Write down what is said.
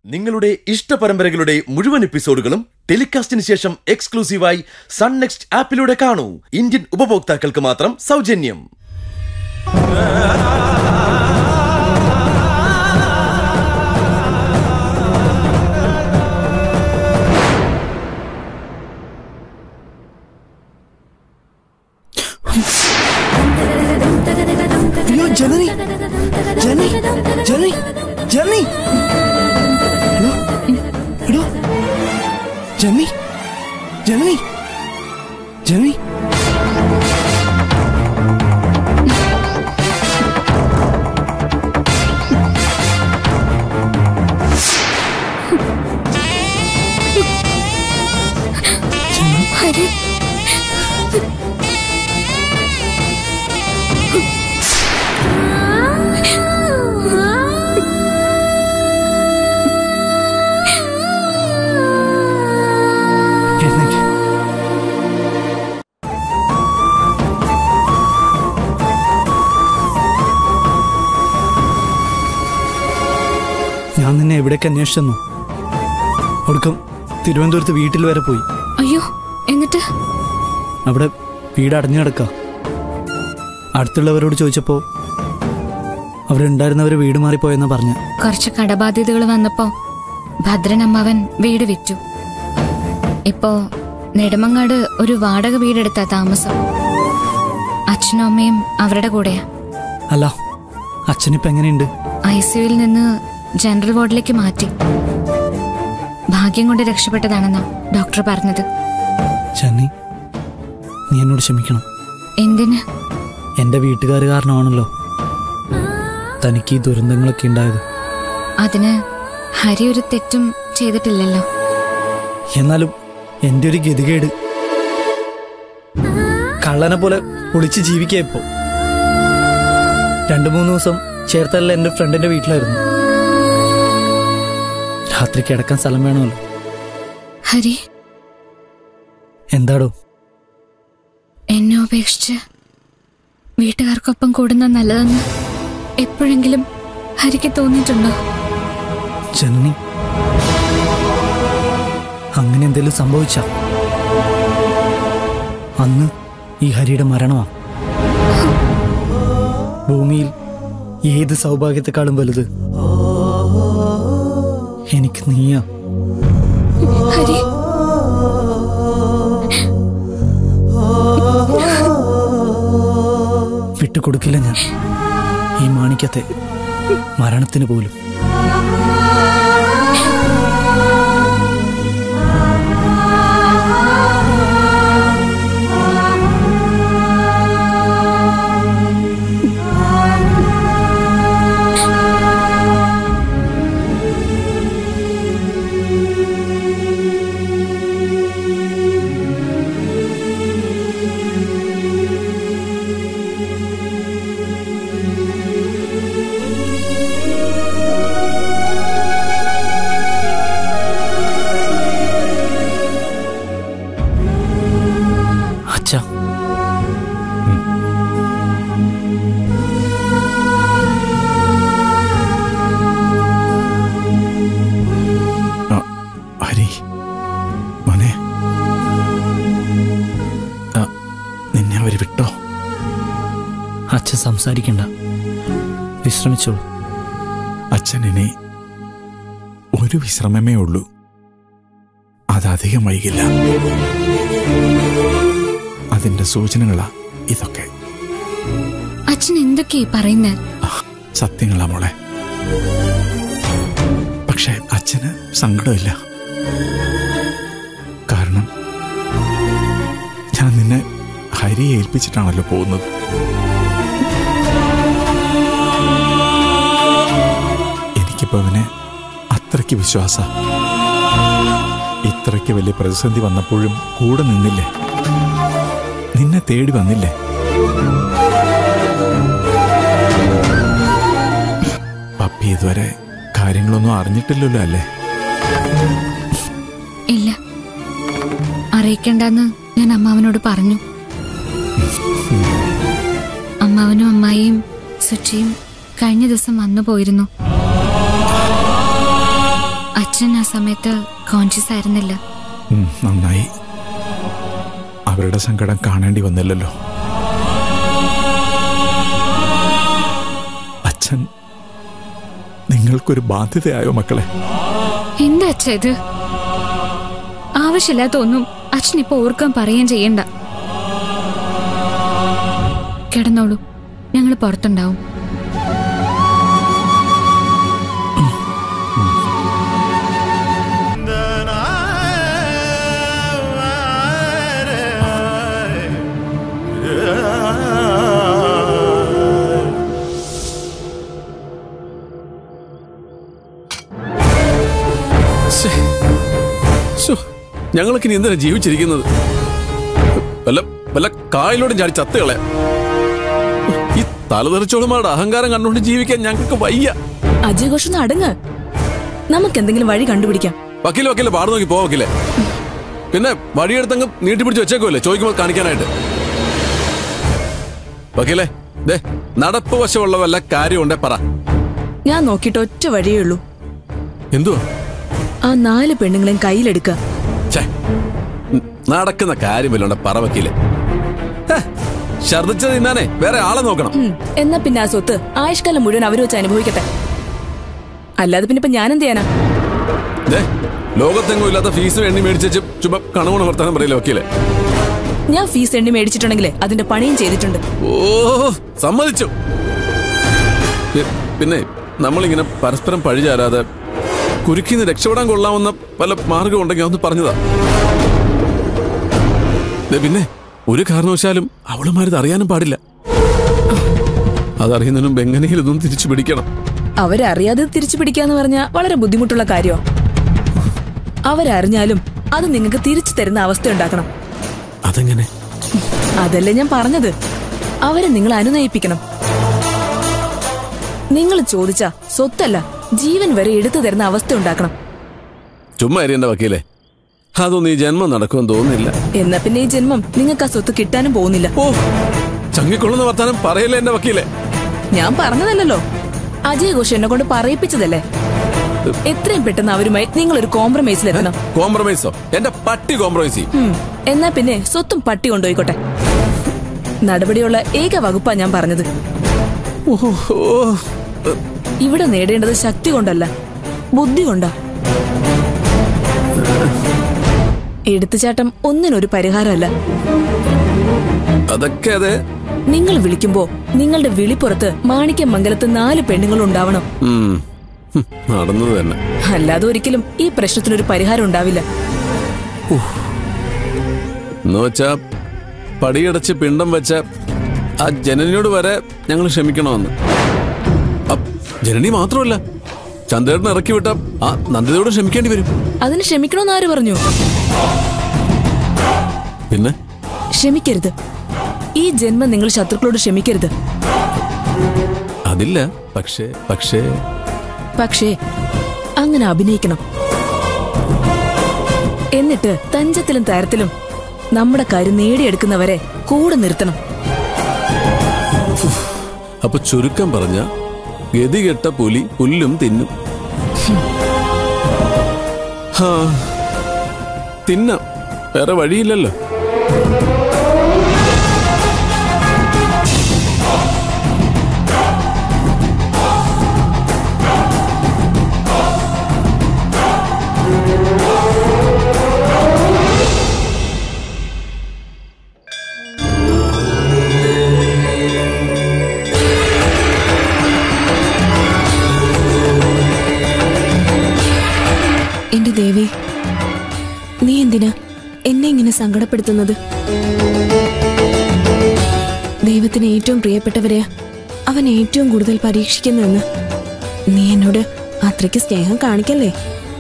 നിങ്ങളുടെ ഇഷ്ട പരമ്പരകളുടെ മുഴുവൻ എപ്പിസോഡുകളും ടെലികാസ്റ്റിന് ശേഷം എക്സ്ക്ലൂസീവായി സൺ നെക്സ്റ്റ് ആപ്പിലൂടെ കാണൂ ഇന്ത്യൻ ഉപഭോക്താക്കൾക്ക് മാത്രം സൗജന്യം അയ്യോ ജനനി ജനനി ജനനി ജനനി എടോ എടോ ജനനി ജനനി ജനനി ഹരി എഴുന്നേക്ക് ഞാൻ നിന്നെ എവിടേക്ക് അന്വേഷിച്ചെന്നു ഒടുക്കം തിരുവനന്തപുരത്ത് വീട്ടിൽ വരെ പോയി അയ്യോ എന്നിട്ട് അവിടെ വീട് അടഞ്ഞു കിടക്കുക അടുത്തുള്ളവരോട് ചോദിച്ചപ്പോൾ അവരുണ്ടായിരുന്നവർ വീട് മാറിപ്പോയെന്നാ പറഞ്ഞ കുറച്ച് കടബാധ്യതകൾ വന്നപ്പോ ഭദ്രൻ അമ്മാവൻ വീട് വിറ്റു ഇപ്പോ നെടുമങ്ങാട് ഒരു വാടക വീടെടുത്താ താമസം അച്ഛനും അമ്മയും അവരുടെ കൂടെയാ അല്ല അച്ഛനിപ്പോ എങ്ങനെയുണ്ട് ഐ സിയുയിൽ നിന്ന് ജനറൽ വാർഡിലേക്ക് മാറ്റി ഭാഗ്യം കൊണ്ട് രക്ഷപ്പെട്ടതാണെന്നാ ഡോക്ടർ പറഞ്ഞത് ചന്നി നീ എന്നോട് ക്ഷമിക്കണം എന്തിന് എൻ്റെ വീട്ടുകാർ കാരണമാണല്ലോ തനിക്ക് ഈ ദുരന്തങ്ങളൊക്കെ ഉണ്ടായത് അതിന് ഹരി ഒരു തെറ്റും ചെയ്തിട്ടില്ലല്ലോ എന്നാലും എൻ്റെ ഒരു ഗതികേട് കള്ളനെ പോലെ ഒളിച്ച് ജീവിക്കുക ഇപ്പോ രണ്ടു മൂന്ന് ദിവസം ചേർത്തല്ല എൻ്റെ ഫ്രണ്ടിന്റെ വീട്ടിലായിരുന്നു രാത്രി കിടക്കാൻ സ്ഥലം വേണമല്ലോ ഹരി എന്താടോ എന്നെ ഉപേക്ഷിച്ച് വീട്ടുകാർക്കൊപ്പം കൂടുന്ന നല്ലതെന്ന് എപ്പോഴെങ്കിലും ഹരിക്ക് തോന്നിയിട്ടുണ്ടോ ജനനി അങ്ങനെ എന്തെങ്കിലും സംഭവിച്ച അന്ന് ഈ ഹരിയുടെ മരണമാ ഭൂമിയിൽ ഏത് സൗഭാഗ്യത്തെക്കാളും വലുത് എനിക്ക് നീയാ ഹരി വിട്ടുകൊടുക്കില്ല ഞാൻ ഈ മാണിക്യത്തെ മരണത്തിന് പോലും അച്ഛാ ആ, ഹരി മോനെ ആ, നിന്നെ അവര് വിട്ടോ അച്ഛൻ സംസാരിക്കണ്ട വിശ്രമിച്ചോളൂ അച്ഛൻ ഇനി ഒരു വിശ്രമമേ ഉള്ളൂ അതധികം വൈകില്ല അതിന്റെ സൂചനകളാ ഇതൊക്കെ അച്ഛൻ എന്തൊക്കെയാ പറയുന്നത് ആ, സത്യങ്ങളാ മോളെ പക്ഷെ അച്ഛന് സങ്കടമില്ല കാരണം ഞാൻ നിന്നെ ഹരിയെ ഏൽപ്പിച്ചിട്ടാണല്ലോ പോകുന്നത് എനിക്കിപ്പോ അവനെ അത്രയ്ക്ക് വിശ്വാസ ഇത്രയ്ക്ക് വലിയ പ്രതിസന്ധി വന്നപ്പോഴും കൂടെ നിന്നില്ലേ നിന്നെ തേടി വന്നില്ലേ പപ്പി ഇതുവരെ കാര്യങ്ങളൊന്നും അറിഞ്ഞിട്ടില്ലല്ലോ അല്ലേ ഇല്ല അറിയിക്കണ്ടെന്ന് ഞാൻ അമ്മാവനോട് പറഞ്ഞു അമ്മാവനും അമ്മായിയും സുച്ചിയും കഴിഞ്ഞ ദിവസം വന്നു പോയിരുന്നു ആ സമയത്ത് കോൺഷ്യസ് ആയിരുന്നില്ല ഉം, നന്നായി അവരുടെ സങ്കടം കാണേണ്ടി വന്നില്ലല്ലോ അച്ഛൻ നിങ്ങൾക്കൊരു ബാധ്യതയായോ മക്കളെ എന്താ അച്ഛ ഇത് ആവശ്യമില്ലാത്ത ഒന്നും അച്ഛൻ ഇപ്പൊ ഓർക്കാൻ പറയുകയും ചെയ്യണ്ട കിടന്നോളൂ ഞങ്ങൾ പുറത്തുണ്ടാവും ഞങ്ങൾക്ക് ഇനി എന്തിനാ ജീവിച്ചിരിക്കുന്നത് വല്ല വല്ല കായലോടും ചാടി ചത്തുകളെ ഈ തലതെറിച്ചോളുമാരുടെ അഹങ്കാരം കണ്ടുകൊണ്ട് ജീവിക്കാൻ ഞങ്ങൾക്ക് വയ്യ അജയ് ഘോഷ് ഒന്ന് അടങ്ങ് നമുക്ക് എന്തെങ്കിലും വഴി കണ്ടുപിടിക്കാം വക്കീല് വക്കീല് പാട് നോക്കി പോ വക്കീലെ പിന്നെ വഴിയെടുത്തങ്ങ് നീട്ടിപ്പിടിച്ച് വെച്ചേക്കുമല്ലേ ചോദിക്കുമ്പോൾ കാണിക്കാനായിട്ട് വക്കീലെ ദേ നടപ്പ് വശമുള്ള വല്ല കാര്യമുണ്ടേ പറ ഞാൻ നോക്കിയിട്ട് ഒറ്റ വഴിയേ ഉള്ളൂ എന്തുവാ ആ നാല് പെണ്ണുങ്ങളെയും കയ്യിലെടുക്കുക ഛേ, ഉം, നടക്കുന്ന കാര്യമല്ലോണ്ട പറ വക്കീലെ ഹേ, ഛർദ്ദിച്ച് തിന്നാനേ വേറെ ആളെ നോക്കണം ഉം, എന്നാ പിന്നെ ആ സ്വത്ത് ആയുഷ്കാലം മുഴുവൻ അവർ വെച്ച് അനുഭവിക്കട്ടെ അല്ലാതെ പിന്നെ ഇപ്പൊ ഞാൻ എന്ത് ചെയ്യാനാ ദേ ലോകത്തെങ്ങും ഇല്ലാത്ത ഫീസും എണ്ണി മേടിച്ചു ചുമ കണുകുണ വർത്താനം പറയില്ല വക്കീലെ ഞാൻ ഫീസ് എണ്ണി മേടിച്ചിട്ടുണ്ടെങ്കിലേ അതിന്റെ പണിയും ചെയ്തിട്ടുണ്ട് ഓ സമ്മതിച്ചു പി- പിന്നെ നമ്മളിങ്ങനെ പരസ്പരം പഴിചാരാതെ കുരുക്കിന്ന് രക്ഷപ്പെടാൻ കൊള്ളാവുന്ന പല മാർഗം ഉണ്ടെങ്കിൽ ഒന്ന് പറഞ്ഞതാ ദേ പിന്നെ ഒരു കാരണവശാലും അവളുമാരിത് അറിയാനും പാടില്ല അതറിയുന്നതിന് മുമ്പ് എങ്ങനെയും ഇതൊന്നും തിരിച്ചു പിടിക്കണം അവരറിയാതെ തിരിച്ചു പിടിക്കാന്ന് പറഞ്ഞ വളരെ ബുദ്ധിമുട്ടുള്ള കാര്യമാ അവരറിഞ്ഞാലും അത് നിങ്ങൾക്ക് തിരിച്ചു തരുന്ന അവസ്ഥ ഉണ്ടാക്കണം അതെങ്ങനെ അതല്ലേ ഞാൻ പറഞ്ഞത് അവരെ നിങ്ങൾ അനുനയിപ്പിക്കണം നിങ്ങൾ ചോദിച്ച സ്വത്തല്ല ജീവൻ വരെ എടുത്തു തരുന്ന അവസ്ഥ ഉണ്ടാക്കണം ചുമ്മാ എന്റെ വക്കീലെ അതൊന്നും ഈ ജന്മം നടക്കുമെന്ന് തോന്നുന്നില്ല എന്നാ പിന്നെ ഈ ജന്മം നിങ്ങൾക്ക് ആ സ്വത്ത് കിട്ടാനും പോകുന്നില്ല ഓ ചങ്ങിക്കൊള്ളുന്ന വർത്താനം പറയല്ലേ എന്റെ വക്കീലെ ഞാൻ പറഞ്ഞതല്ലല്ലോ അജയ് ഘോഷ് എന്നെ കൊണ്ട് പറയിപ്പിച്ചതല്ലേ എത്രയും പെട്ടെന്ന് അവരുമായി നിങ്ങൾ ഒരു കോംപ്രമൈസിലെത്തണം കോംപ്രമൈസോ എന്റെ പട്ടി കോംപ്രമൈസ് ചെയ്യും ഉം. എന്നാ പിന്നെ സ്വത്തും പട്ടി കൊണ്ടുപോയിക്കോട്ടെ നടപടിയുള്ള ഏക വകുപ്പാ ഞാൻ പറഞ്ഞത് ഓ, ഓ, ഇവിടെ നേടേണ്ടത് ശക്തി കൊണ്ടല്ല ബുദ്ധി കൊണ്ടാ എടുത്തുചാട്ടം ഒന്നിനൊരു പരിഹാരമല്ല അതൊക്കെ അതെ നിങ്ങൾ വിളിക്കുമ്പോ നിങ്ങളുടെ വിളിപ്പുറത്ത് മാണിക്യമംഗലത്ത് നാല് പെണ്ണുങ്ങൾ ഉണ്ടാവണം ഉം. ഹും, നടന്നത് തന്നെ അല്ലാതെ ഒരിക്കലും ഈ പ്രശ്നത്തിനൊരു പരിഹാരം ഉണ്ടാവില്ല എന്ന് വെച്ചാ പടിയടച്ച് പിണ്ടം വെച്ച ആ ജനനിയോട് വരെ ഞങ്ങൾ ക്ഷമിക്കണമെന്ന് അപ്പ് ജനനി മാത്രമല്ല ചന്ദ്രേട്ടൻ ഇറക്കി വിട്ട ആ നന്ദിതയോട് ക്ഷമിക്കേണ്ടി വരും അതിന് ക്ഷമിക്കണമെന്ന് ആര് പറഞ്ഞു പിന്നെ ക്ഷമിക്കരുത് ഈ ജന്മം നിങ്ങൾ ശത്രുക്കളോട് ക്ഷമിക്കരുത് അതില്ല പക്ഷേ പക്ഷേ പക്ഷേ അങ്ങനെ അഭിനയിക്കണം എന്നിട്ട് തഞ്ചത്തിലും തരത്തിലും നമ്മുടെ കാര്യം നേടിയെടുക്കുന്നവരെ കൂടെ നിർത്തണം അപ്പൊ ചുരുക്കം പറഞ്ഞ ഗതികെട്ട പുലി പുല്ലും തിന്നും ഹാ, തിന്നാം വേറെ വഴിയില്ലല്ലോ എന്റെ ദേവി നീ എന്തിനാ എന്നെ ഇങ്ങനെ സങ്കടപ്പെടുത്തുന്നത് ദൈവത്തിന് ഏറ്റവും പ്രിയപ്പെട്ടവരെ അവൻ ഏറ്റവും കൂടുതൽ പരീക്ഷിക്കുന്നെന്ന് നീ എന്നോട് അത്രയ്ക്ക് സ്നേഹം കാണിക്കല്ലേ